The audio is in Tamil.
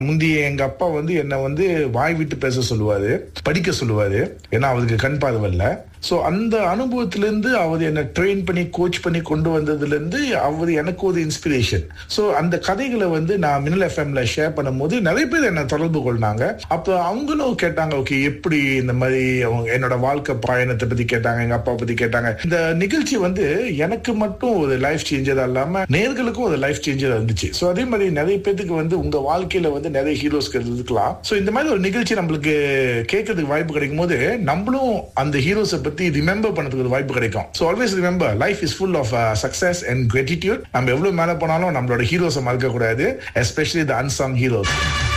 முந்தைய எங்க அப்பா வந்து என்ன வந்து வாய் விட்டு பேச சொல்லுவாரு படிக்க சொல்லுவாரு ஏன்னா அவருக்கு கண் பார்வை இல்ல சோ அந்த அனுபவத்துல இருந்து அவர் என்ன ட்ரெயின் பண்ணி கோச் பண்ணி கொண்டு வந்ததுல இருந்து அவர் எனக்கு ஒரு இன்ஸ்பிரேஷன் சோ அந்த கதைகளை வந்து நான் மின்னல் எஃப்எம்ல ஷேர் பண்ணும்போது நிறைய பேர் என்ன தொடர்பு கொண்டாங்க அப்ப அவங்களும் கேட்டாங்க ஓகே எப்படி இந்த மாதிரி அவங்க என்னோட வாழ்க்கை பயணத்தை பத்தி கேட்டாங்க எங்க அப்பா பத்தி கேட்டாங்க இந்த நிகழ்ச்சி வந்து எனக்கு மட்டும் ஒரு லைஃப் சேஞ்சர் இல்லாம நேர்களுக்கும் ஒரு லைஃப் சேஞ்சர் இருந்துச்சு சோ அதே மாதிரி நிறைய பேத்துக்கு வந்து உங்க வாழ்க்கையில வந்து நிறைய ஹீரோஸ்கள் இருக்கலாம் சோ இந்த மாதிரி ஒரு நிகழ்ச்சி நம்மளுக்கு கேட்கறதுக்கு வாய்ப்பு கிடைக்கும் போது நம்மளும் அந்த ஹீரோஸை பத்தி ரிமெம்பர் பண்ணதுக்கு ஒரு வாய்ப்பு கிடைக்கும் so always remember life is full of success and gratitude நம்ம எவ்வளவு மேல போனாலும் நம்மளோட ஹீரோஸை மறக்க கூடாது எஸ்பெஷலி த அன்சாங் ஹீரோஸ்